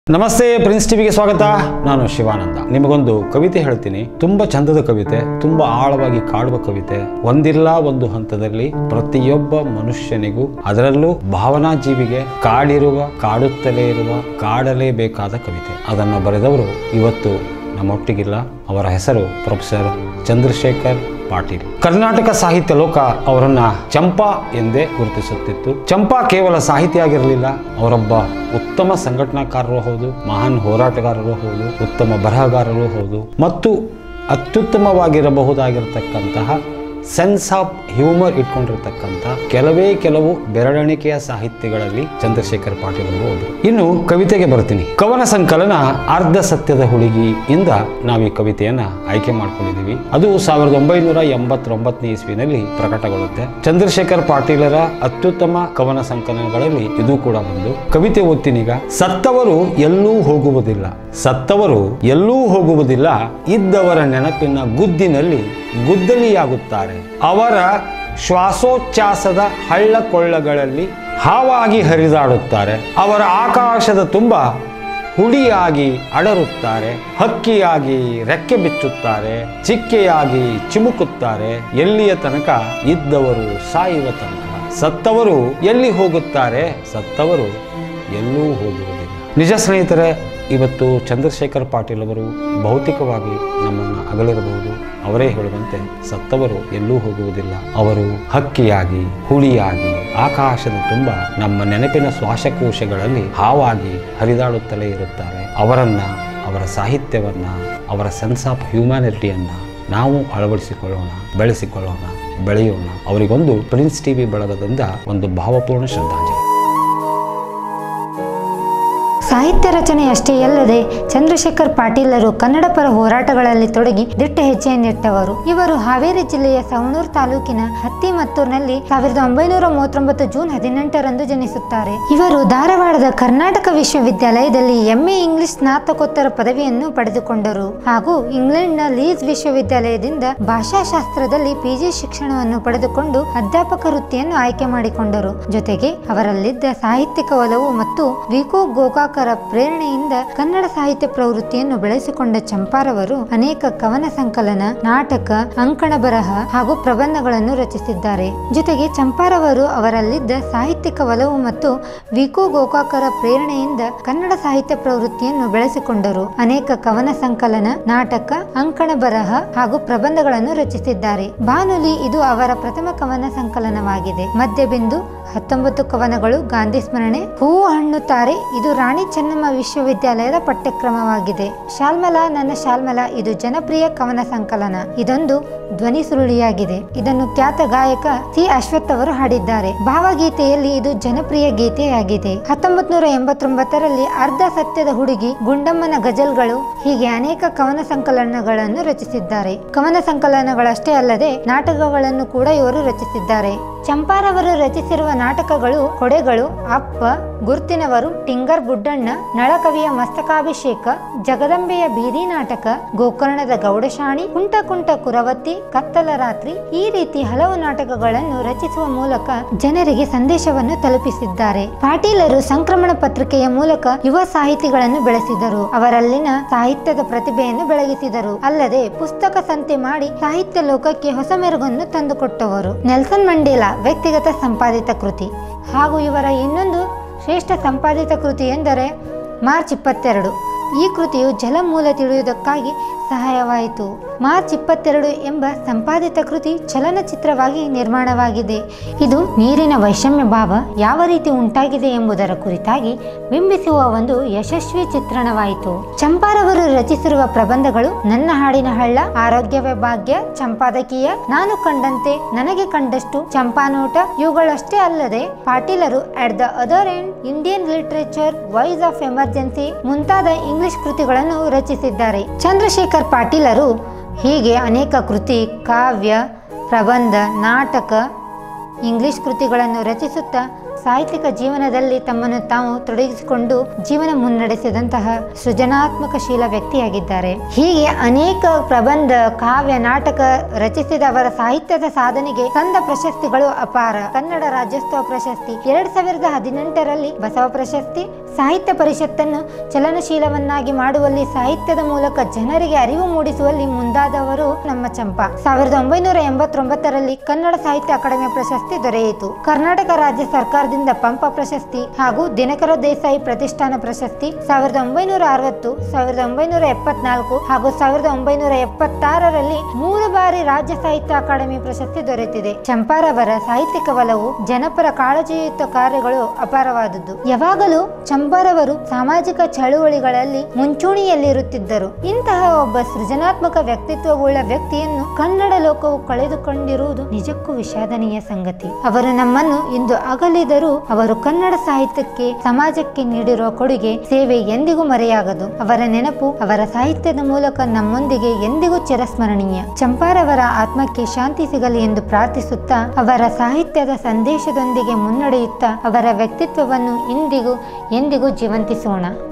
ನಮಸ್ತೆ ಪ್ರಿನ್ಸ್ ಟಿವಿಗೆ ಸ್ವಾಗತ ನಾನು ಶಿವಾನಂದ ನಿಮಗೊಂದು ಕವಿತೆ ಹೇಳ್ತೀನಿ ತುಂಬಾ ಚಂದದ ಕವಿತೆ ತುಂಬಾ ಆಳವಾಗಿ ಕಾಡುವ ಕವಿತೆ ಒಂದಿಲ್ಲ ಒಂದು ಹಂತದಲ್ಲಿ ಪ್ರತಿಯೊಬ್ಬ ಮನುಷ್ಯನಿಗೂ ಅದರಲ್ಲೂ ಭಾವನಾ ಜೀವಿಗೆ ಕಾಡಿರುವ ಕಾಡುತ್ತಲೇ ಇರುವ ಕಾಡಲೇಬೇಕಾದ ಕವಿತೆ ಅದನ್ನು ಬರೆದವರು ಇವತ್ತು ನಮ್ಮೊಟ್ಟಿಗಿಲ್ಲ ಅವರ ಹೆಸರು ಪ್ರೊಫೆಸರ್ ಚಂದ್ರಶೇಖರ್ ಪಾಟೀಲ್ ಕರ್ನಾಟಕ ಸಾಹಿತ್ಯ ಲೋಕ ಅವರನ್ನ ಚಂಪಾ ಎಂದೇ ಗುರುತಿಸುತ್ತಿತ್ತು ಚಂಪಾ ಕೇವಲ ಸಾಹಿತಿ ಆಗಿರಲಿಲ್ಲ ಅವರೊಬ್ಬ ಉತ್ತಮ ಸಂಘಟನಾಕಾರರು ಹೌದು ಮಹಾನ್ ಹೋರಾಟಗಾರರು ಹೌದು ಉತ್ತಮ ಬರಹಗಾರರು ಹೌದು ಮತ್ತು ಅತ್ಯುತ್ತಮವಾಗಿರಬಹುದಾಗಿರತಕ್ಕಂತಹ ಸೆನ್ಸ್ ಆಫ್ ಹ್ಯೂಮರ್ ಇಟ್ಕೊಂಡಿರ್ತಕ್ಕಂಥ ಕೆಲವೇ ಕೆಲವು ಬೆರಳೆಣಿಕೆಯ ಸಾಹಿತ್ಯಗಳಲ್ಲಿ ಚಂದ್ರಶೇಖರ್ ಪಾಟೀಲ್ ಅವರು ಒಬ್ಬರು ಇನ್ನು ಕವಿತೆಗೆ ಬರ್ತೀನಿ ಕವನ ಸಂಕಲನ ಅರ್ಧ ಸತ್ಯದ ಹುಡುಗಿ ಇಂದ ನಾವು ಈ ಕವಿತೆಯನ್ನ ಆಯ್ಕೆ ಮಾಡ್ಕೊಂಡಿದ್ದೀವಿ ಅದು ಸಾವಿರದ ಒಂಬೈನೂರ ಎಂಬತ್ತೊಂಬತ್ತನೇ ಇಸ್ವಿನಲ್ಲಿ ಪ್ರಕಟಗೊಳ್ಳುತ್ತೆ ಚಂದ್ರಶೇಖರ್ ಪಾಟೀಲರ ಅತ್ಯುತ್ತಮ ಕವನ ಸಂಕಲನಗಳಲ್ಲಿ ಇದು ಕೂಡ ಒಂದು ಕವಿತೆ ಓದ್ತೀನೀಗ ಸತ್ತವರು ಎಲ್ಲೂ ಹೋಗುವುದಿಲ್ಲ ಸತ್ತವರು ಎಲ್ಲೂ ಹೋಗುವುದಿಲ್ಲ ಇದ್ದವರ ನೆನಪಿನ ಗುದ್ದಿನಲ್ಲಿ ಗುದ್ದಲಿಯಾಗುತ್ತಾರೆ ಅವರ ಶ್ವಾಸೋಚ್ಛ್ವಾಸದ ಹಳ್ಳ ಕೊಳ್ಳಗಳಲ್ಲಿ ಹಾವಾಗಿ ಹರಿದಾಡುತ್ತಾರೆ ಅವರ ಆಕಾಶದ ತುಂಬ ಹುಡಿಯಾಗಿ ಅಡರುತ್ತಾರೆ ಹಕ್ಕಿಯಾಗಿ ರೆಕ್ಕೆ ಬಿಚ್ಚುತ್ತಾರೆ ಚಿಕ್ಕೆಯಾಗಿ ಚಿಮುಕುತ್ತಾರೆ ಎಲ್ಲಿಯ ತನಕ ಇದ್ದವರು ಸಾಯುವ ತನಕ ಸತ್ತವರು ಎಲ್ಲಿ ಹೋಗುತ್ತಾರೆ ಸತ್ತವರು ಎಲ್ಲೂ ಹೋಗುವುದಿಲ್ಲ ನಿಜ ಸ್ನೇಹಿತರೆ ಇವತ್ತು ಚಂದ್ರಶೇಖರ್ ಪಾಟೀಲ್ ಅವರು ಭೌತಿಕವಾಗಿ ನಮ್ಮನ್ನು ಅಗಲಿರಬಹುದು ಅವರೇ ಹೇಳುವಂತೆ ಸತ್ತವರು ಎಲ್ಲೂ ಹೋಗುವುದಿಲ್ಲ ಅವರು ಹಕ್ಕಿಯಾಗಿ ಹುಳಿಯಾಗಿ ಆಕಾಶದ ತುಂಬ ನಮ್ಮ ನೆನಪಿನ ಶ್ವಾಸಕೋಶಗಳಲ್ಲಿ ಹಾವಾಗಿ ಹರಿದಾಡುತ್ತಲೇ ಇರುತ್ತಾರೆ ಅವರನ್ನ ಅವರ ಸಾಹಿತ್ಯವನ್ನ ಅವರ ಸೆನ್ಸ್ ಆಫ್ ಹ್ಯೂಮ್ಯಾನಿಟಿಯನ್ನ ನಾವು ಅಳವಡಿಸಿಕೊಳ್ಳೋಣ ಬೆಳೆಸಿಕೊಳ್ಳೋಣ ಬೆಳೆಯೋಣ ಅವರಿಗೊಂದು ಪ್ರಿನ್ಸ್ ಟಿವಿ ಬಳಗದಿಂದ ಒಂದು ಭಾವಪೂರ್ಣ ಶ್ರದ್ಧಾಂಜಲಿ ಸಾಹಿತ್ಯ ರಚನೆಯಷ್ಟೇ ಅಲ್ಲದೆ ಚಂದ್ರಶೇಖರ್ ಪಾಟೀಲರು ಕನ್ನಡ ಪರ ಹೋರಾಟಗಳಲ್ಲಿ ತೊಡಗಿ ದಿಟ್ಟ ಹೆಜ್ಜೆಯನ್ನಿಟ್ಟವರು ಇವರು ಹಾವೇರಿ ಜಿಲ್ಲೆಯ ಸವಣೂರು ತಾಲೂಕಿನ ಹತ್ತಿಮತ್ತೂರಿನಲ್ಲಿ ಸಾವಿರದ ಒಂಬೈನೂರ ಮೂವತ್ತೊಂಬತ್ತು ಜೂನ್ ಹದಿನೆಂಟರಂದು ಜನಿಸುತ್ತಾರೆ ಇವರು ಧಾರವಾಡದ ಕರ್ನಾಟಕ ವಿಶ್ವವಿದ್ಯಾಲಯದಲ್ಲಿ ಎಂಎ ಇಂಗ್ಲಿಷ್ ಸ್ನಾತಕೋತ್ತರ ಪದವಿಯನ್ನು ಪಡೆದುಕೊಂಡರು ಹಾಗೂ ಇಂಗ್ಲೆಂಡ್ನ ಲೀಸ್ ವಿಶ್ವವಿದ್ಯಾಲಯದಿಂದ ಭಾಷಾಶಾಸ್ತ್ರದಲ್ಲಿ ಪಿಜಿ ಶಿಕ್ಷಣವನ್ನು ಪಡೆದುಕೊಂಡು ಅಧ್ಯಾಪಕ ವೃತ್ತಿಯನ್ನು ಆಯ್ಕೆ ಮಾಡಿಕೊಂಡರು ಜೊತೆಗೆ ಅವರಲ್ಲಿದ್ದ ಸಾಹಿತ್ಯಿಕ ಒಲವು ಮತ್ತು ವಿಕೋ ಗೋಕಾಕರ ಪ್ರೇರಣೆಯಿಂದ ಕನ್ನಡ ಸಾಹಿತ್ಯ ಪ್ರವೃತ್ತಿಯನ್ನು ಬೆಳೆಸಿಕೊಂಡ ಚಂಪಾರವರು ಅನೇಕ ಕವನ ಸಂಕಲನ ನಾಟಕ ಅಂಕಣ ಬರಹ ಹಾಗೂ ಪ್ರಬಂಧಗಳನ್ನು ರಚಿಸಿದ್ದಾರೆ ಜೊತೆಗೆ ಚಂಪಾರವರು ಅವರಲ್ಲಿದ್ದ ಸಾಹಿತ್ಯಿಕ ಒಲವು ಮತ್ತು ವಿಕೋ ಗೋಕಾಕರ ಪ್ರೇರಣೆಯಿಂದ ಕನ್ನಡ ಸಾಹಿತ್ಯ ಪ್ರವೃತ್ತಿಯನ್ನು ಬೆಳೆಸಿಕೊಂಡರು ಅನೇಕ ಕವನ ಸಂಕಲನ ನಾಟಕ ಅಂಕಣ ಬರಹ ಹಾಗೂ ಪ್ರಬಂಧಗಳನ್ನು ರಚಿಸಿದ್ದಾರೆ ಬಾನುಲಿ ಇದು ಅವರ ಪ್ರಥಮ ಕವನ ಸಂಕಲನವಾಗಿದೆ ಮಧ್ಯಬಿಂದು ಹತ್ತೊಂಬತ್ತು ಕವನಗಳು ಗಾಂಧಿ ಸ್ಮರಣೆ ಹೂವು ಹಣ್ಣು ತಾರೆ ಇದು ರಾಣಿ ಚೆನ್ನಮ್ಮ ವಿಶ್ವವಿದ್ಯಾಲಯದ ಪಠ್ಯಕ್ರಮವಾಗಿದೆ ಶಾಲ್ಮಲ ನನ್ನ ಶಾಲ್ಮಲ ಇದು ಜನಪ್ರಿಯ ಕವನ ಸಂಕಲನ ಇದೊಂದು ಧ್ವನಿ ಸುರುಳಿಯಾಗಿದೆ ಇದನ್ನು ಖ್ಯಾತ ಗಾಯಕ ಸಿ ಅಶ್ವಥ್ ಅವರು ಹಾಡಿದ್ದಾರೆ ಭಾವಗೀತೆಯಲ್ಲಿ ಇದು ಜನಪ್ರಿಯ ಗೀತೆಯಾಗಿದೆ ಹತ್ತೊಂಬತ್ ನೂರ ಎಂಬತ್ತೊಂಬತ್ತರಲ್ಲಿ ಅರ್ಧ ಸತ್ಯದ ಹುಡುಗಿ ಗುಂಡಮ್ಮನ ಗಜಲ್ಗಳು ಹೀಗೆ ಅನೇಕ ಕವನ ಸಂಕಲನಗಳನ್ನು ರಚಿಸಿದ್ದಾರೆ ಕವನ ಸಂಕಲನಗಳಷ್ಟೇ ಅಲ್ಲದೆ ನಾಟಕಗಳನ್ನು ಕೂಡ ಇವರು ರಚಿಸಿದ್ದಾರೆ ಚಂಪಾರವರು ರಚಿಸಿರುವ ನಾಟಕಗಳು ಕೊಡೆಗಳು ಅಪ್ಪ ಗುರ್ತಿನವರು ಟಿಂಗರ್ ಬುಡ್ಡಣ್ಣ ನಳಕವಿಯ ಮಸ್ತಕಾಭಿಷೇಕ ಜಗದಂಬೆಯ ಬೀದಿ ನಾಟಕ ಗೋಕರ್ಣದ ಗೌಡಶಾಣಿ ಕುಂಟ ಕುಂಟ ಕುರವತ್ತಿ ಕತ್ತಲ ರಾತ್ರಿ ಈ ರೀತಿ ಹಲವು ನಾಟಕಗಳನ್ನು ರಚಿಸುವ ಮೂಲಕ ಜನರಿಗೆ ಸಂದೇಶವನ್ನು ತಲುಪಿಸಿದ್ದಾರೆ ಪಾಟೀಲರು ಸಂಕ್ರಮಣ ಪತ್ರಿಕೆಯ ಮೂಲಕ ಯುವ ಸಾಹಿತಿಗಳನ್ನು ಬೆಳೆಸಿದರು ಅವರಲ್ಲಿನ ಸಾಹಿತ್ಯದ ಪ್ರತಿಭೆಯನ್ನು ಬೆಳಗಿಸಿದರು ಅಲ್ಲದೆ ಪುಸ್ತಕ ಸಂತೆ ಮಾಡಿ ಸಾಹಿತ್ಯ ಲೋಕಕ್ಕೆ ಹೊಸ ಮೆರುಗನ್ನು ತಂದುಕೊಟ್ಟವರು ನೆಲ್ಸನ್ ಮಂಡೇಲಾ ವ್ಯಕ್ತಿಗತ ಸಂಪಾದಿತ ಕೃತಿ ಹಾಗೂ ಇವರ ಇನ್ನೊಂದು ಶ್ರೇಷ್ಠ ಸಂಪಾದಿತ ಕೃತಿ ಎಂದರೆ ಮಾರ್ಚ್ ಇಪ್ಪತ್ತೆರಡು ಈ ಕೃತಿಯು ಜಲಮೂಲ ತಿಳಿಯುವುದಕ್ಕಾಗಿ ಸಹಾಯವಾಯಿತು ಮಾರ್ಚ್ ಇಪ್ಪತ್ತೆರಡು ಎಂಬ ಸಂಪಾದಿತ ಕೃತಿ ಚಲನಚಿತ್ರವಾಗಿ ನಿರ್ಮಾಣವಾಗಿದೆ ಇದು ನೀರಿನ ವೈಷಮ್ಯ ಭಾವ ಯಾವ ರೀತಿ ಉಂಟಾಗಿದೆ ಎಂಬುದರ ಕುರಿತಾಗಿ ಬಿಂಬಿಸುವ ಒಂದು ಯಶಸ್ವಿ ಚಿತ್ರಣವಾಯಿತು ಚಂಪಾರವರು ರಚಿಸಿರುವ ಪ್ರಬಂಧಗಳು ನನ್ನ ಹಾಡಿನ ಹಳ್ಳ ಆರೋಗ್ಯವೇ ಭಾಗ್ಯ ಚಂಪಾದಕೀಯ ನಾನು ಕಂಡಂತೆ ನನಗೆ ಕಂಡಷ್ಟು ಚಂಪಾನೋಟ ಇವುಗಳಷ್ಟೇ ಅಲ್ಲದೆ ಪಾಟೀಲರು at the other end Indian literature voice of emergency ಮುಂತಾದ ಇಂಗ್ಲಿಷ್ ಕೃತಿಗಳನ್ನು ರಚಿಸಿದ್ದಾರೆ ಚಂದ್ರಶೇಖರ್ ಪಾಟೀಲರು ಹೀಗೆ ಅನೇಕ ಕೃತಿ ಕಾವ್ಯ ಪ್ರಬಂಧ ನಾಟಕ ಇಂಗ್ಲಿಷ್ ಕೃತಿಗಳನ್ನು ರಚಿಸುತ್ತಾ ಸಾಹಿತ್ಯಿಕ ಜೀವನದಲ್ಲಿ ತಮ್ಮನ್ನು ತಾವು ತೊಡಗಿಸಿಕೊಂಡು ಜೀವನ ಮುನ್ನಡೆಸಿದಂತಹ ಸೃಜನಾತ್ಮಕ ಶೀಲ ವ್ಯಕ್ತಿಯಾಗಿದ್ದಾರೆ ಹೀಗೆ ಅನೇಕ ಪ್ರಬಂಧ ಕಾವ್ಯ ನಾಟಕ ರಚಿಸಿದ ಅವರ ಸಾಹಿತ್ಯದ ಸಾಧನೆಗೆ ಸಂದ ಪ್ರಶಸ್ತಿಗಳು ಅಪಾರ ಕನ್ನಡ ರಾಜ್ಯೋತ್ಸವ ಪ್ರಶಸ್ತಿ ಎರಡ್ ಸಾವಿರದ ಹದಿನೆಂಟರಲ್ಲಿ ಬಸವ ಪ್ರಶಸ್ತಿ ಸಾಹಿತ್ಯ ಪರಿಷತ್ತನ್ನು ಚಲನಶೀಲವನ್ನಾಗಿ ಮಾಡುವಲ್ಲಿ ಸಾಹಿತ್ಯದ ಮೂಲಕ ಜನರಿಗೆ ಅರಿವು ಮೂಡಿಸುವಲ್ಲಿ ಮುಂದಾದವರು ನಮ್ಮ ಚಂಪಾ ಸಾವಿರದ ಒಂಬೈನೂರ ಎಂಬತ್ತೊಂಬತ್ತರಲ್ಲಿ ಕನ್ನಡ ಸಾಹಿತ್ಯ ಅಕಾಡೆಮಿ ಪ್ರಶಸ್ತಿ ದೊರೆಯಿತು ಕರ್ನಾಟಕ ರಾಜ್ಯ ಸರ್ಕಾರದಿಂದ ಪಂಪ ಪ್ರಶಸ್ತಿ ಹಾಗೂ ದಿನಕರ ದೇಸಾಯಿ ಪ್ರತಿಷ್ಠಾನ ಪ್ರಶಸ್ತಿ ಸಾವಿರದ ಒಂಬೈನೂರ ಅರವತ್ತು ಸಾವಿರದ ಒಂಬೈನೂರ ಎಪ್ಪತ್ನಾಲ್ಕು ಹಾಗೂ ಸಾವಿರದ ಒಂಬೈನೂರ ಎಪ್ಪತ್ತಾರರಲ್ಲಿ ಮೂರು ಬಾರಿ ರಾಜ್ಯ ಸಾಹಿತ್ಯ ಅಕಾಡೆಮಿ ಪ್ರಶಸ್ತಿ ದೊರೆತಿದೆ ಚಂಪಾರವರ ಸಾಹಿತ್ಯಿಕ ಒಲವು ಜನಪರ ಕಾಳಜಿಯುತ ಕಾರ್ಯಗಳು ಅಪಾರವಾದದ್ದು ಯಾವಾಗಲೂ ಚಂಪಾರವರು ಸಾಮಾಜಿಕ ಚಳುವಳಿಗಳಲ್ಲಿ ಮುಂಚೂಣಿಯಲ್ಲಿರುತ್ತಿದ್ದರು ಇಂತಹ ಒಬ್ಬ ಸೃಜನಾತ್ಮಕ ವ್ಯಕ್ತಿತ್ವವುಳ್ಳ ವ್ಯಕ್ತಿಯನ್ನು ಕನ್ನಡ ಲೋಕವು ಕಳೆದುಕೊಂಡಿರುವುದು ನಿಜಕ್ಕೂ ವಿಷಾದನೀಯ ಸಂಗತಿ ಅವರು ನಮ್ಮನ್ನು ಇಂದು ಅಗಲಿದರೂ ಅವರು ಕನ್ನಡ ಸಾಹಿತ್ಯಕ್ಕೆ ಸಮಾಜಕ್ಕೆ ನೀಡಿರುವ ಕೊಡುಗೆ ಸೇವೆ ಎಂದಿಗೂ ಮರೆಯಾಗದು ಅವರ ನೆನಪು ಅವರ ಸಾಹಿತ್ಯದ ಮೂಲಕ ನಮ್ಮೊಂದಿಗೆ ಎಂದಿಗೂ ಚಿರಸ್ಮರಣೀಯ ಚಂಪಾರವರ ಆತ್ಮಕ್ಕೆ ಶಾಂತಿ ಸಿಗಲಿ ಎಂದು ಪ್ರಾರ್ಥಿಸುತ್ತಾ ಅವರ ಸಾಹಿತ್ಯದ ಸಂದೇಶದೊಂದಿಗೆ ಮುನ್ನಡೆಯುತ್ತಾ ಅವರ ವ್ಯಕ್ತಿತ್ವವನ್ನು ಇಂದಿಗೂ ಎಂದಿಗೂ ಜೀವಂತಿಸೋಣ